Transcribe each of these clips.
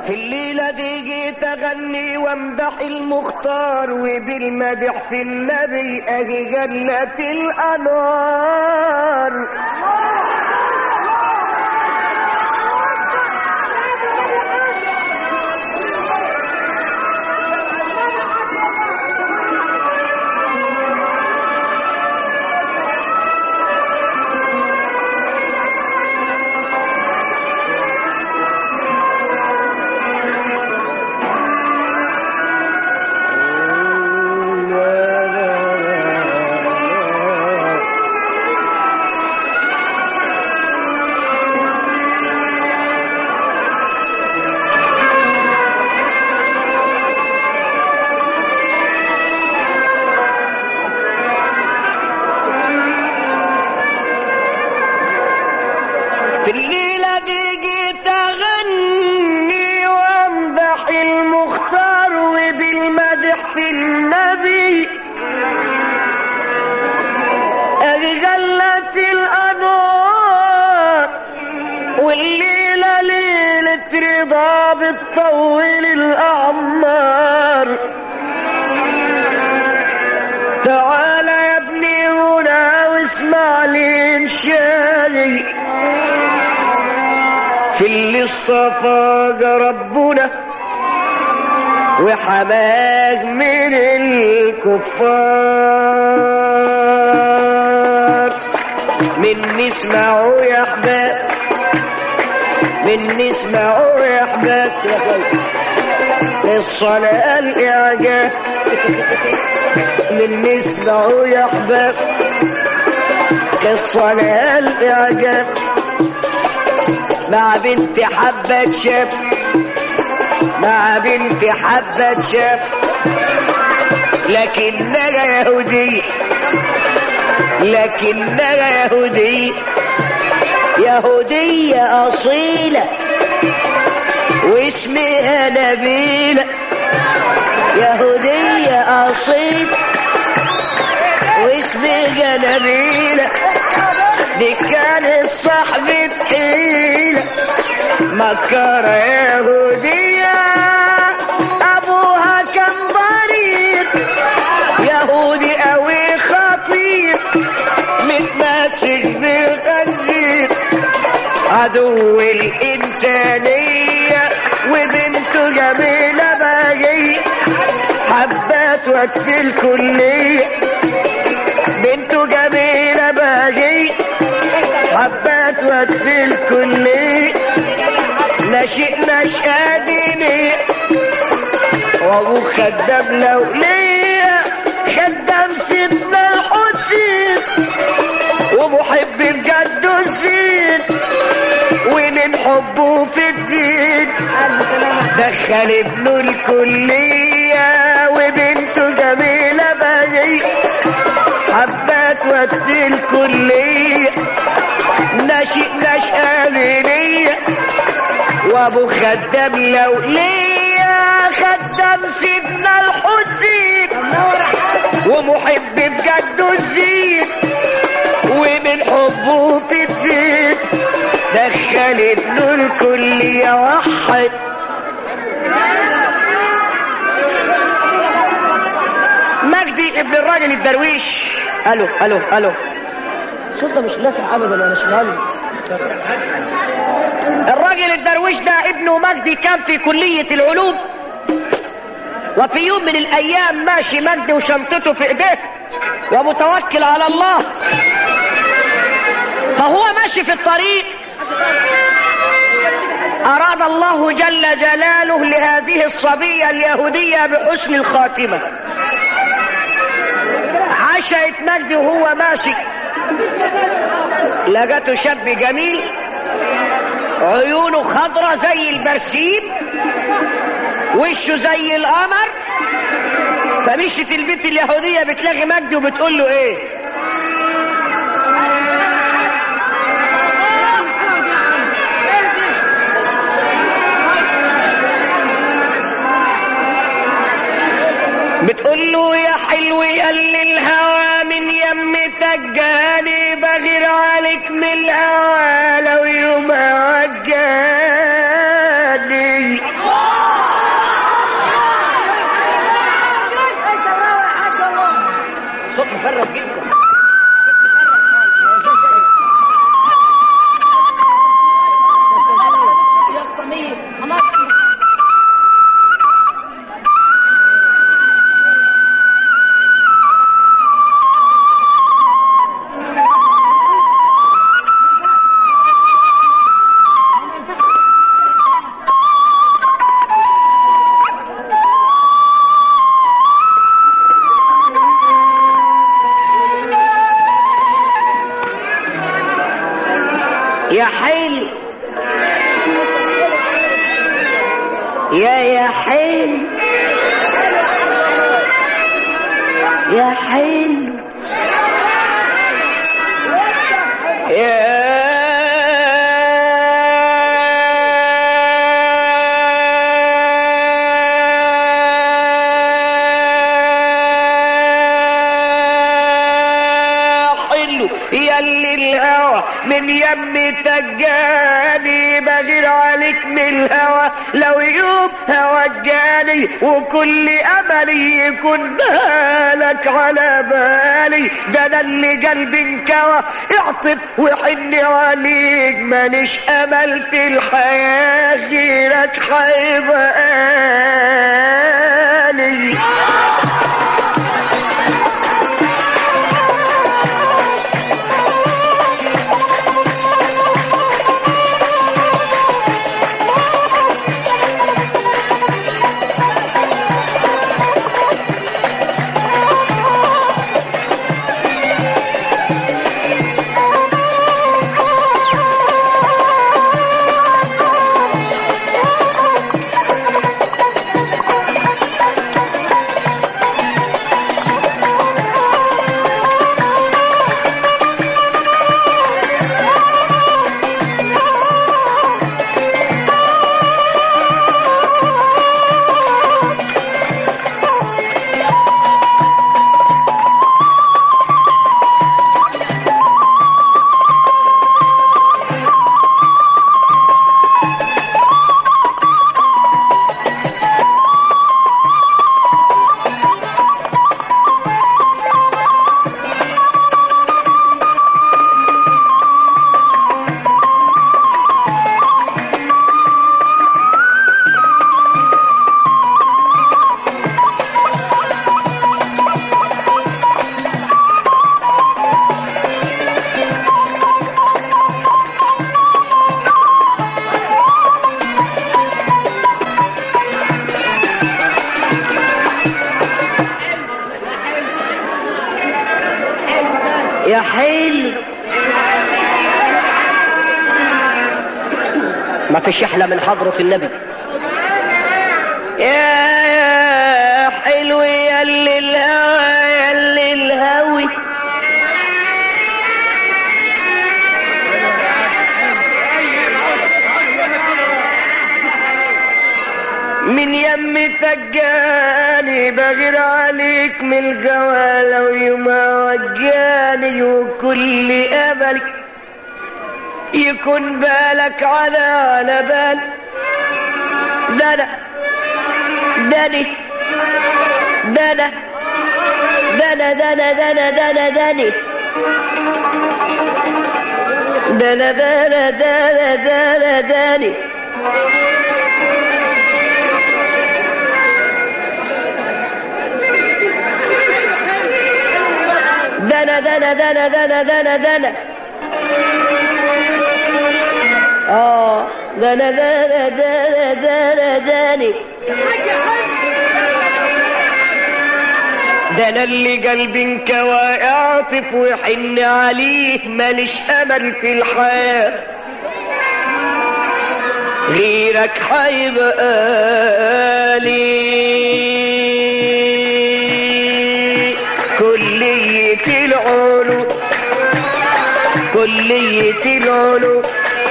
في الليلة دي جيت أغني وامدح المختار وبالمدح في النبي أجي جنة الأنوار في الليلة دي جيت أغني وامدح المختار وبالمدح في النبي أجلت الأنوار والليلة ليلة رضا بتطول الأعمار تعال يا ابني هنا واسمع لي انشادي في اللي اصطفاك ربنا وحماك من الكفار من اسمعوا يا احباب من اسمعوا يا احباب يا خالد الصلاة الإعجاب من اسمعوا يا احباب الصلاة الإعجاب مع بنت حبة شاب مع بنت حبة شاب لكنها يهودية لكنها يهودية يهودية أصيلة واسمها نبيلة يهودية أصيلة واسمها نبيلة دي كانت صاحبة حيلة مكارة يهودية أبوها كان ضرير يهودي أوي خطير متمسك بالخنزير عدو الإنسانية وبنته جميلة باجية حبات وقت في الكلية بنته جميلة باجية حبات وقت في الكلية نشئ نشأة دينية وابو خدام لولية خدام سيدنا الحسين ومحب بجد الزين ومن حبه في الدين دخل ابنه الكلية وبنته جميلة بهية حبات وقت الكلية نشئ نشأة دينية وابو خدام لولية خدام سيدنا الحسين ومحب بجد الزين ومن حبه في الدين دخل ابنه الكلية وحد مجدي ابن الراجل الدرويش الو الو الو الصوت ده مش نافع ابدا انا مش مهم الراجل الدرويش ده ابنه مجدي كان في كلية العلوم وفي يوم من الايام ماشي مجدي وشنطته في ايديه ومتوكل على الله فهو ماشي في الطريق أراد الله جل جلاله لهذه الصبية اليهودية بحسن الخاتمة عشقت مجدي وهو ماشي لقته شاب جميل عيونه خضرة زي البرسيم وشه زي القمر فمشت البنت اليهودية بتلاقي مجدي وبتقول له ايه بتقول له يا حلو قال الهوى من يمتك جاني بغير عليك من الهوى لو يوم وجاني حلو يا يا حلو يا حلو يا حلو يا اللي الهوى من يمي تجاني بغير عليك من الهوى لو يوم هوى جاني وكل املي يكون بالك على بالي ده انا اللي قلبي انكوى اعطف وحن عليك ماليش امل في الحياه غيرك حيبقالي يا حلو ما فيش احلى من حضرة النبي يا حلو يا اللي الهوى يا اللي الهوي من يمي تجاني بغير عليك من الجوى لو يوم وجاني وكل امل يكون بالك على على بال ده انا ده أنا ده انا ده انا ده انا ده انا ده انا ده أنا ده انا ده انا ده انا ده انا ده أنا دنا دنا دنا دنا دنا دنا اه دنا دنا دنا دنا داني ده انا اللي قلبي انكوى اعطف ويحن عليه ماليش امل في الحياه غيرك حيبقالي كلية العلوم كلية العلوم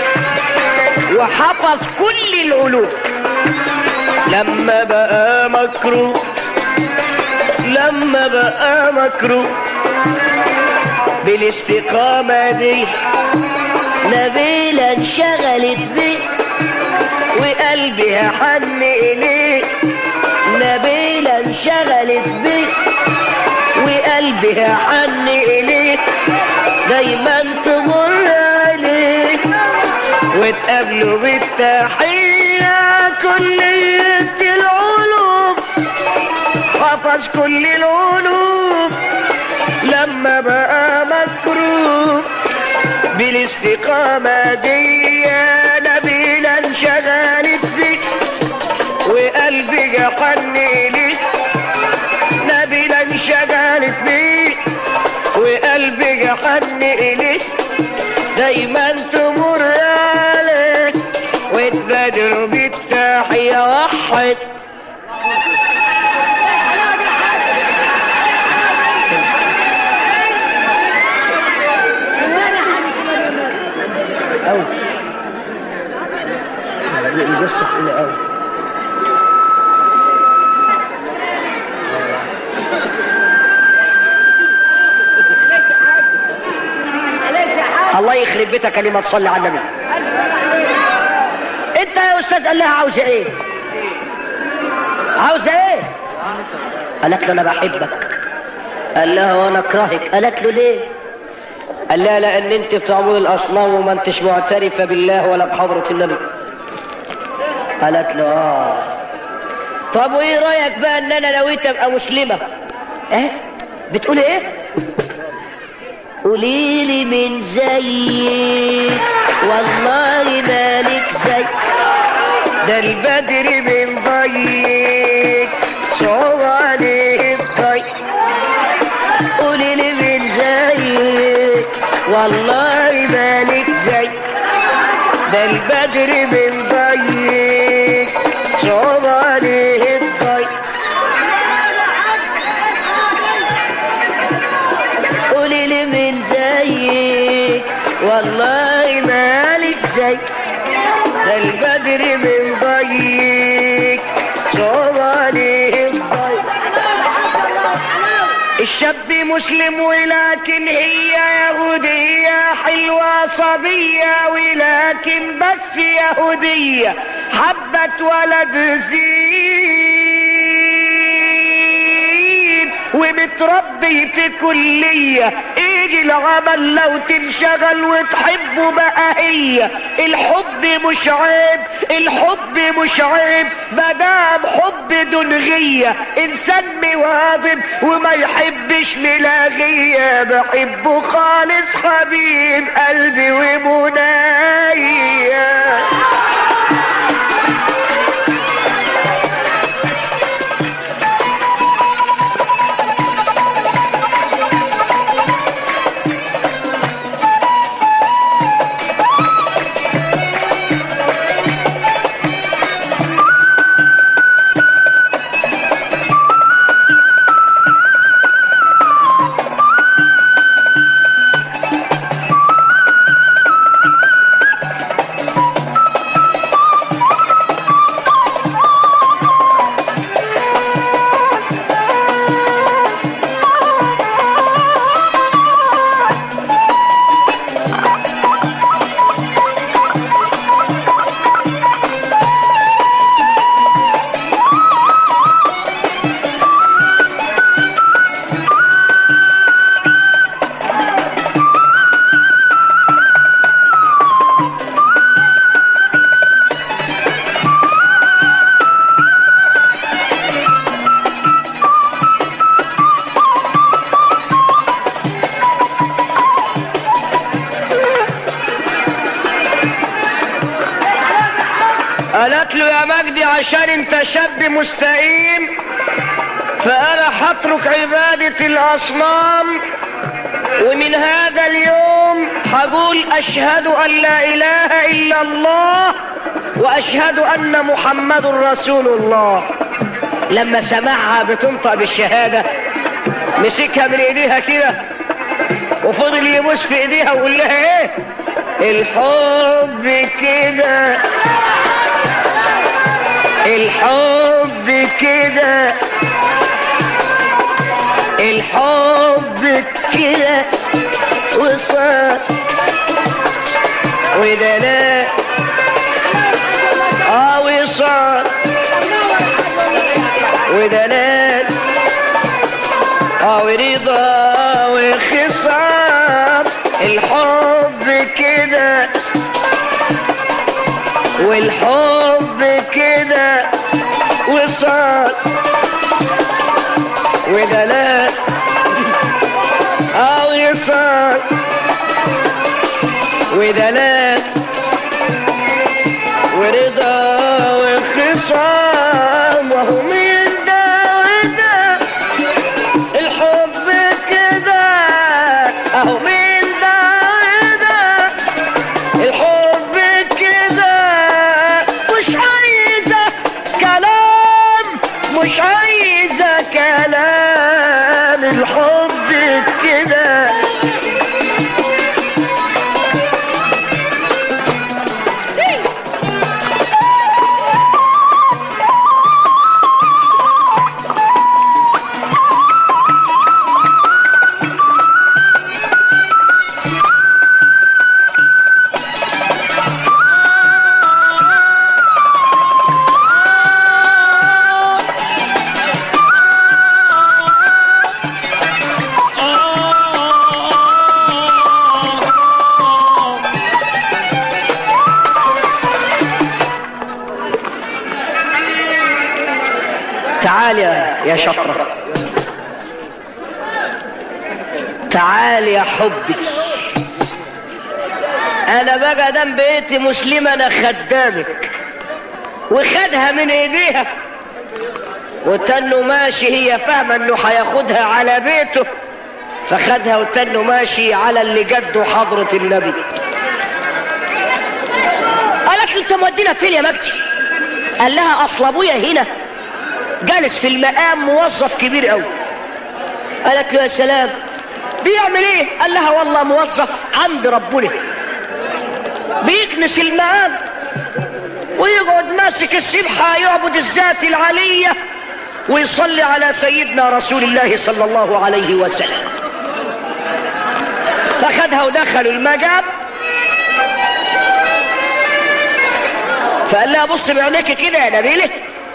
وحفظ كل العلوم لما بقى مكروه لما بقى مكروه بالاستقامة دي نبيلة انشغلت بيه وقلبي حن إليه نبيلة انشغلت بيه وقلبي حن إليه دايما تمر عليه وتقابله بالتحية كلية العلوم حفظ كل العلوم لما بقى مكروه بالاستقامة دي نبيلا انشغلت بيه وقلبي حن إليه نبيلا انشغلت بيه وقلبي حن إليه دايما تمر واحد أوي يقصف إلى أوي الله يخرب بيتك لما تصلي على النبي انت يا استاذ قال لها عاوزه ايه عاوزه ايه قالت له انا بحبك قال لها وانا اكرهك قالت له ليه قال لها لان انت بتعبد الاصنام وما انتش معترفه بالله ولا بحضره النبي قالت له اه طب وايه رايك بقى ان انا نويت ابقى مسلمه ايه بتقول ايه قولي لي من زيك والله مالك زي ده البدر من ضيق صعب عليه الضيق قولي لي من زيك والله مالك زي ده البدر من ضيق صعب عليه الضيق قولي لي من زيك والله مالك زي ده البدر من ضيق صعب عليه الضيق الشاب مسلم ولكن هي يهودية حلوة صبية ولكن بس يهودية حبت ولد زين ومتربي في كلية ايجي العمل لو تنشغل وتحبه بقى هي الحب مش عيب الحب مش عيب مدام حب دنغية انسان مواظب وما يحبش ملاغية بحبه خالص حبيب قلبي ومنايا قالت له يا مجدي عشان انت شاب مستقيم فانا هترك عبادة الاصنام ومن هذا اليوم هقول اشهد ان لا اله الا الله واشهد ان محمد رسول الله لما سمعها بتنطق بالشهادة مسكها من ايديها كده وفضل يبوس في ايديها ويقول لها ايه الحب كده الحب كده الحب كده وصار وده لا اه وصار وده لا اه ورضا وخصام الحب كده والحب كده وصال ودلال اه وصال ودلال ورضا وخصام وهو من ده وده الحب كده اهو من ده وده الحب كده مش عايزة كلام تعال يا يا شطرة تعال يا حبي انا بقى دام بقيتي مسلمة انا خدامك وخدها من ايديها وتنه ماشي هي فاهمة انه هياخدها على بيته فخدها وتنه ماشي على اللي جده حضرة النبي قالت له انت مودينا فين يا مجدي قال لها اصل ابويا هنا جالس في المقام موظف كبير قوي قالت له يا سلام بيعمل ايه قال لها والله موظف عند ربنا بيكنس المقام ويقعد ماسك السبحة يعبد الذات العلية ويصلي على سيدنا رسول الله صلى الله عليه وسلم فخدها ودخلوا المجاب فقال لها بص بعينيك كده يا نبيله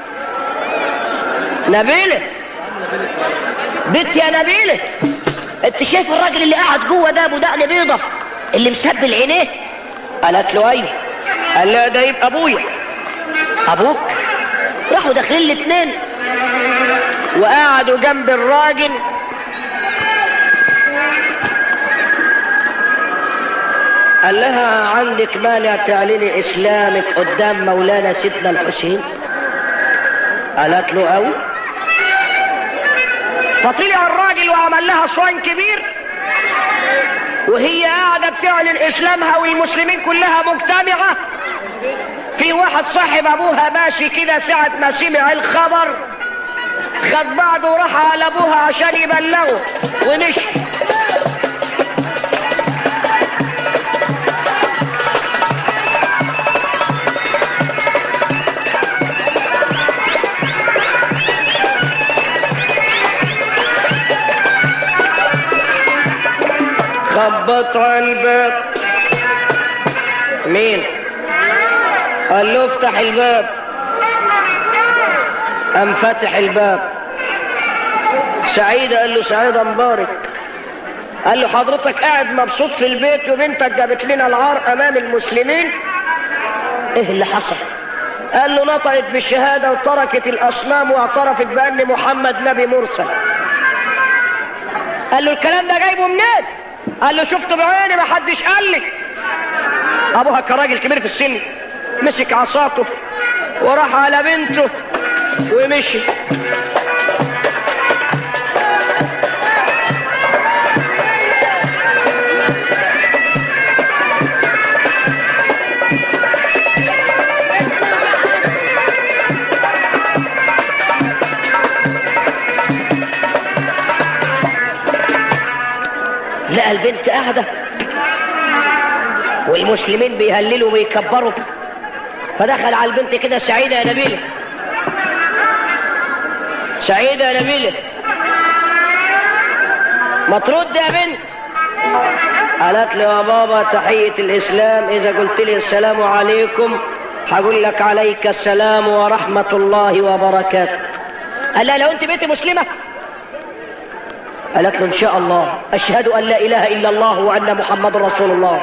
نبيله بنت يا نبيله انت شايف الراجل اللي قاعد جوه ده ابو دقن بيضه اللي مسبل عينيه قالت له ايوه قال لها ده يبقى ابويا ابوك راحوا داخلين الاثنين وقعدوا جنب الراجل قال لها عندك مانع تعلني اسلامك قدام مولانا سيدنا الحسين قالت له او فطلع الراجل وعمل لها صوان كبير وهي قاعدة بتعلن اسلامها والمسلمين كلها مجتمعة في واحد صاحب ابوها ماشي كده ساعة ما سمع الخبر خد بعضه وراح على ابوها عشان يبلغه ومشي خبط على الباب مين قال له افتح الباب قام فتح الباب سعيد قال له سعيد مبارك قال له حضرتك قاعد مبسوط في البيت وبنتك جابت لنا العار امام المسلمين ايه اللي حصل قال له نطقت بالشهادة وتركت الأصنام واعترفت بأن محمد نبي مرسل قال له الكلام ده جايبه منين قال له شفته بعيني ما حدش قال لي ابوها كراجل كبير في السن مسك عصاته وراح على بنته ومشي لقى البنت قاعدة والمسلمين بيهللوا ويكبروا فدخل على البنت كده سعيدة يا نبيلة سعيدة يا نبيلة ما ترد يا بنت قالت له يا بابا تحية الإسلام إذا قلت لي السلام عليكم هقول لك عليك السلام ورحمة الله وبركاته قال لها لو أنت بنت مسلمة قالت له إن شاء الله أشهد أن لا إله إلا الله وأن محمد رسول الله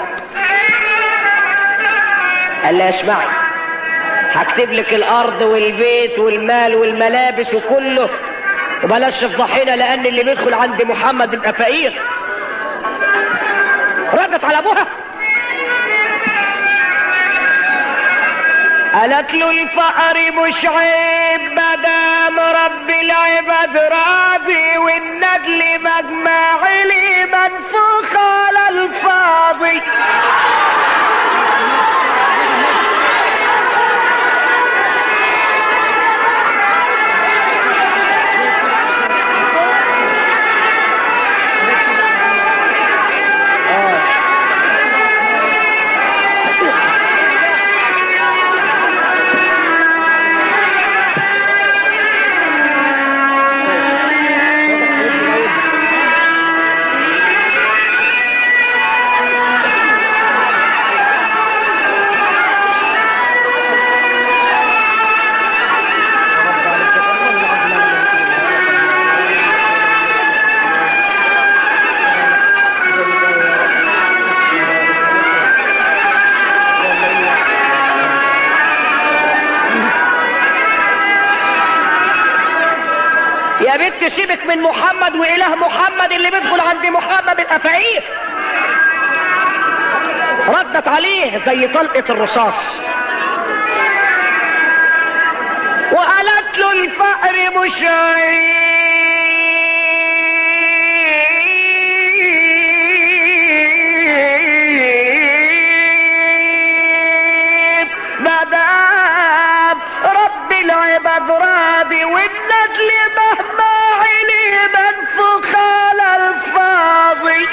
قال لها اسمعي هكتب لك الأرض والبيت والمال والملابس وكله وبلاش تفضحينا لأن اللي بيدخل عند محمد يبقى فقير ردت على أبوها قالت له الفقر مش عيب مدام رب العباد راضي والندل مجمع لي منفوخ على الفاضي يا بنت سيبك من محمد واله محمد اللي بيدخل عند محمد الافاعيل ردت عليه زي طلقة الرصاص وقالت له الفقر مش عيب مدام رب العباد راضي والندل مهما علي منفخ على الفاضي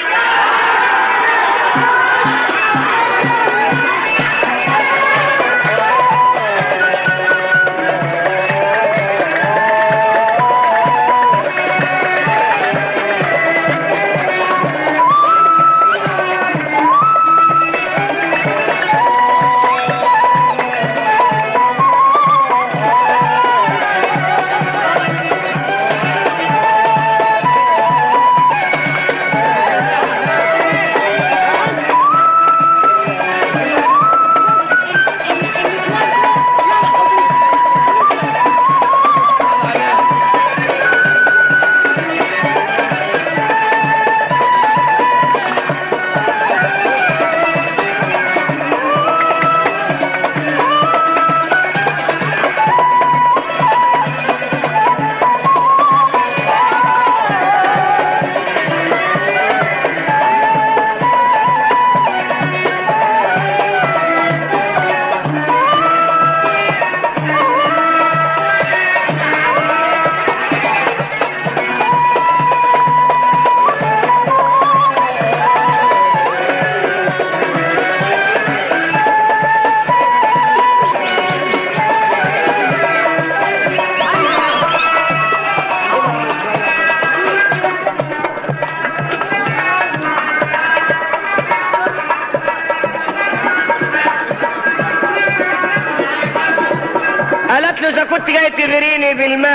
قالت له اذا كنت جاي تغريني بالمال